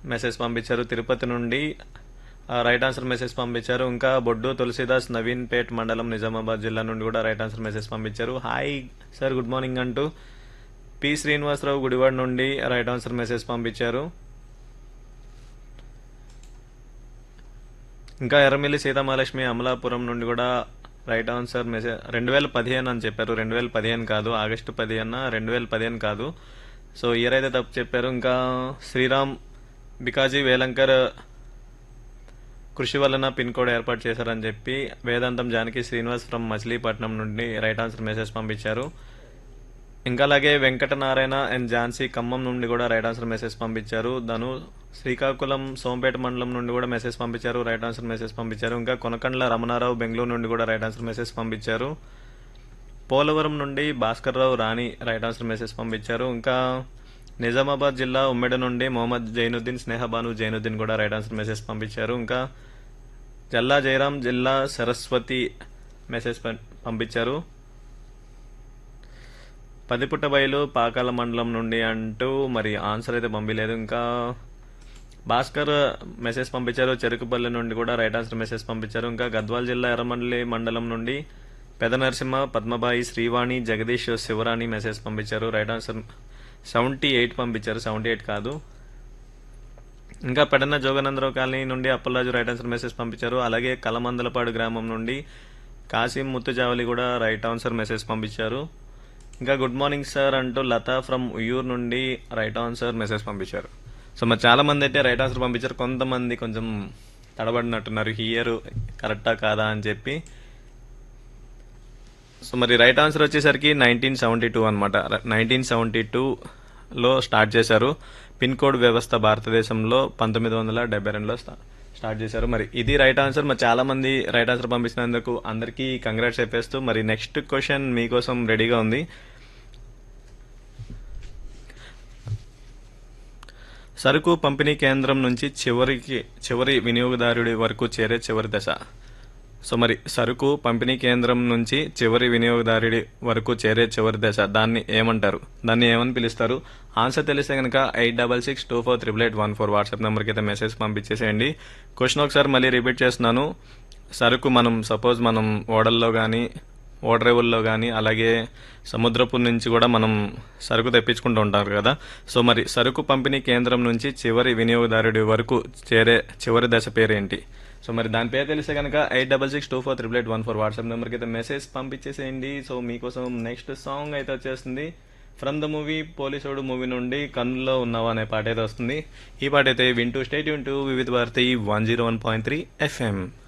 message పంపించారు తిరుపతి నుండి ఆ, రైట్ ఆన్సర్ మెసేజ్ పంపించారు ఇంకా బొడ్డు తులసిదాస్ నవీన్ పేట్ మండలం నిజామాబాద్ జిల్లా నుండి కూడా రైట్ ఆన్సర్ మెసేజ్ పంపించారు హాయ్ సార్ గుడ్ మార్నింగ్ అంటూ పి శ్రీనివాసరావు గుడివాడ నుండి రైట్ ఆన్సర్ మెసేజ్ పంపించారు ఇంకా ఎర్రమిల్లి సీతామహాలక్ష్మి అమలాపురం నుండి కూడా రైట్ ఆన్సర్ మెసేజ్ రెండు వేల పదిహేను అని చెప్పారు రెండు వేల పదిహేను కాదు ఆగస్టు పదిహేను రెండు వేల పదిహేను కాదు సో ఇయర్ అయితే తప్పు చెప్పారు ఇంకా శ్రీరామ్ బికాజీ వేలంకర్ కృషి వలన పిన్ కోడ్ ఏర్పాటు చేశారని చెప్పి వేదాంతం జానకి శ్రీనివాస్ ఫ్రమ్ మచిలీపట్నం నుండి రైట్ ఆన్సర్ మెసేజ్ పంపించారు ఇంకా అలాగే వెంకటనారాయణ అండ్ ఝాన్సీ ఖమ్మం నుండి కూడా రైట్ ఆన్సర్ మెసేజ్ పంపించారు ధను శ్రీకాకుళం సోంపేట మండలం నుండి కూడా మెసేజ్ పంపించారు రైట్ ఆన్సర్ మెసేజ్ పంపించారు ఇంకా కొనకండ్ల రమణారావు బెంగళూరు నుండి కూడా రైట్ ఆన్సర్ మెసేజ్ పంపించారు పోలవరం నుండి Bhaskar Rao Rani right answer message పంపించారు ఇంకా నిజామాబాద్ జిల్లా ఉమ్మెడ నుండి మొహమ్మద్ జైనుద్దీన్ స్నేహబాను జైనుద్దీన్ కూడా రైట్ ఆన్సర్ మెసేజ్ పంపించారు ఇంకా జల్లా జయరాం జిల్లా సరస్వతి మెసేజ్ పం- పంపించారు పదిపుట్ట బయలు పాకాల మండలం నుండి అంటూ మరి ఆన్సర్ అయితే పంపించలేదు ఇంకా భాస్కర్ మెసేజ్ పంపించారు చెరుకుపల్లి నుండి కూడా రైట్ ఆన్సర్ మెసేజ్ పంపించారు ఇంకా గద్వాల్ జిల్లా ఎర్రమండలి మండలం నుండి పెద నరసింహ పద్మబాయి శ్రీవాణి జగదీష్ శివరాణి మెసేజ్ పంపించారు రైట్ ఆన్సర్ సెవెంటీ ఎయిట్ పంపించారు సెవెంటీ ఎయిట్ కాదు ఇంకా పెడన్న జోగనందరావు కాలనీ నుండి అప్పలరాజు రైట్ ఆన్సర్ మెసేజ్ పంపించారు అలాగే కలమందలపాడు గ్రామం నుండి కాసిం ముత్తుజావలి కూడా రైట్ ఆన్సర్ మెసేజ్ పంపించారు ఇంకా గుడ్ మార్నింగ్ సార్ అంటూ లతా ఫ్రమ్ ఉయ్యూరు నుండి రైట్ ఆన్సర్ మెసేజ్ పంపించారు సో మరి చాలా మంది అయితే రైట్ ఆన్సర్ పంపించారు కొంతమంది కొంచెం తడబడినట్టున్నారు హియర్ కరెక్టా కాదా అని చెప్పి సో మరి రైట్ ఆన్సర్ వచ్చేసరికి నైన్టీన్ సెవెంటీ టూ అనమాట నైన్టీన్ సెవెంటీ టూలో స్టార్ట్ చేశారు పిన్ కోడ్ వ్యవస్థ భారతదేశంలో పంతొమ్మిది వందల డెబ్బై రెండులో స్టా- స్టార్ట్ చేశారు మరి ఇది రైట్ ఆన్సర్ మరి చాలా మంది రైట్ ఆన్సర్ పంపించినందుకు అందరికీ కంగ్రాట్స్ చెప్పేస్తూ మరి నెక్స్ట్ క్వశ్చన్ మీకోసం రెడీగా ఉంది సరుకు పంపిణీ కేంద్రం నుంచి చివరికి చివరి వినియోగదారుడి వరకు చేరే చివరి దశ సో మరి సరుకు పంపిణీ కేంద్రం నుంచి చివరి వినియోగదారుడి వరకు చేరే చివరి దశ దాన్ని ఏమంటారు దాన్ని ఏమని పిలుస్తారు ఆన్సర్ తెలిస్తే కనుక eight double six two four triple eight one four WhatsApp నెంబర్కి అయితే మెసేజ్ పంపించేసేయండి క్వశ్చన్ ఒకసారి మళ్ళీ రిపీట్ చేస్తున్నాను సరుకు మనం సపోజ్ మనం ఓడల్లో కానీ ఓడరేవుల్లో కానీ అలాగే సముద్రపు నుంచి కూడా మనం సరుకు తెప్పించుకుంటూ ఉంటారు కదా సో మరి సరుకు పంపిణీ కేంద్రం నుంచి చివరి వినియోగదారుడి వరకు చేరే చివరి దశ పేరేంటి సో మరి దాని పేరు తెలిస్తే కనుక eight double six two four triple eight one four WhatsApp నెంబర్కి అయితే మెసేజ్ పంపించేసేయండి సో మీకోసం నెక్స్ట్ సాంగ్ అయితే వచ్చేస్తుంది from the movie Polisodu movie నుండి కన్నులో ఉన్నావా అనే పాట అయితే వస్తుంది ఈ పాట అయితే వింటూ స్టేట్ వింటూ Vividh Bharati one zero one point three FM